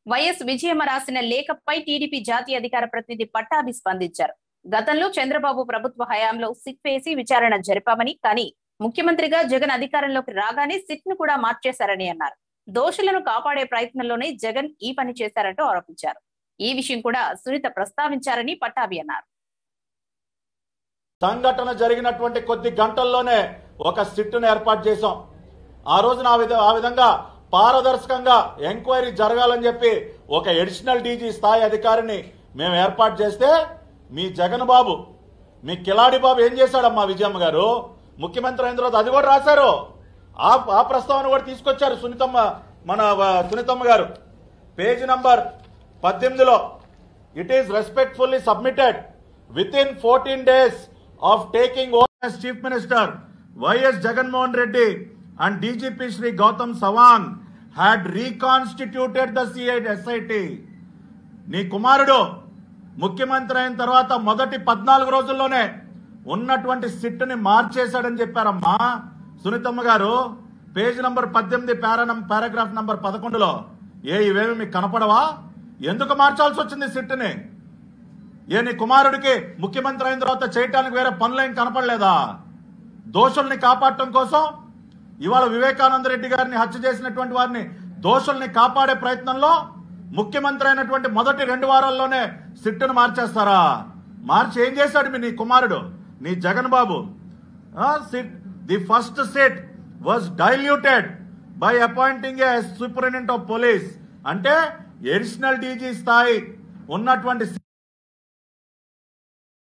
YS Vijayamma రాసిన లేఖపై TDP జాతీయ అధికార ప్రతినిధి పట్టాభి స్పందించారు గతంలో చంద్రబాబు ప్రభుత్వ హయాంలో సిట్ వేసి విచారణ జరిపామని కానీ ముఖ్యమంత్రిగా జగన్ అధికారంలోకి రాగానే సిట్ ను కూడా మార్చేశారని అన్నారు దోషులను కాపాడే ప్రయత్నంలోనే జగన్ ఈ పని చేశారంటూ ఆరోపించారు ఈ విషయం కూడా సునీత ప్రస్తావించారని పట్టాభి అన్నారు సంఘటన జరిగినటువంటి కొద్ది గంటల్లోనే ఒక సిట్టును ఏర్పాటు చేశాం ఆ రోజున ఆ విధ ఆ విధంగా పారదర్శకంగా ఎంక్వైరీ జరగాలని చెప్పి ఒక ఎడిషనల్ డీజీ స్థాయి అధికారిని మేము ఏర్పాటు చేస్తే మీ జగన్ బాబు మీ కిలాడి బాబు ఏం చేశాడమ్మా విజయమ్మ గారు ముఖ్యమంత్రి అయిన తర్వాత అది కూడా రాశారు ఆ ఆ ప్రస్తావన కూడా తీసుకొచ్చారు సునీతమ్మ మన ఆ, సునీతమ్మ గారు పేజ్ నంబర్ పద్దెనిమిదిలో it is respectfully submitted with in fourteen days of taking over chief minister YS Jaganmohan Reddy and DGP Shri Gautam Sawang had reconstituted the SIT నీ కుమారుడు ముఖ్యమంత్రి అయిన తర్వాత మొదటి పద్నాలుగు రోజుల్లోనే ఉన్నటువంటి సిట్టుని మార్చేశాడని చెప్పారమ్మా సునీతమ్మ గారు పేజ్ నంబర్ పద్దెనిమిది పారా పారాగ్రాఫ్ నంబర్ పదకొండులో ఏ ఇవేమి మీకు కనపడవా ఎందుకు మార్చాల్సి వచ్చింది సిట్టుని ఏ నీ కుమారుడికి ముఖ్యమంత్రి అయిన తర్వాత చేయటానికి వేరే పనులు ఏం కనపడలేదా దోషుల్ని కాపాడటం కోసం ఇవాళ వివేకానంద రెడ్డి గారిని హత్య చేసినటువంటి వారిని దోషుల్ని కాపాడే ప్రయత్నంలో ముఖ్యమంత్రి అయినటువంటి మొదటి రెండు వారాల్లోనే సిట్టును మార్చేస్తారా మార్చి ఏం చేశాడు మీ నీ కుమారుడు నీ Jagan Babu SIT the first SIT was diluted by appointing a superintendent of police అంటే ఎడిషనల్ డీజీ స్థాయి ఉన్నటువంటి